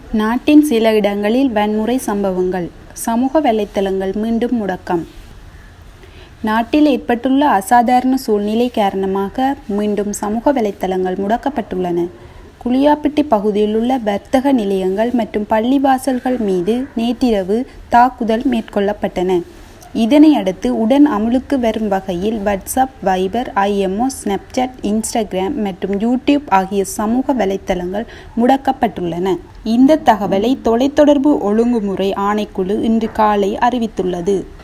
நாட்டின் சில இடங்களில் வன்முறை சம்பவங்கள் சமூக வலைத்தளங்கள் மீண்டும் முடக்கம் நாட்டில் ஏற்பட்டுள்ள அசாதாரண சூழ்நிலை காரணமாக மீண்டும் சமூக வலைத்தளங்கள் முடக்கப்பட்டுள்ளன குளியாப்பிட்டி பகுதியில் உள்ள வர்த்தக நிலையங்கள் மற்றும் பள்ளிவாசல்கள் மீது நேற்றிரவு தாக்குதல் மேற்கொள்ளப்பட்டன இதனை அடுத்து உடன் அமுலுக்கு வரும் வகையில் WhatsApp Viber IMO Snapchat Instagram மற்றும் யூடியூப் ஆகிய சமூக வலைத்தளங்கள் முடக்கப்பட்டுள்ளன இந்த தகவலை தொலைத்தொடர்பு ஒழுங்குமுறை ஆணைக்குழு இன்று காலை அறிவித்துள்ளது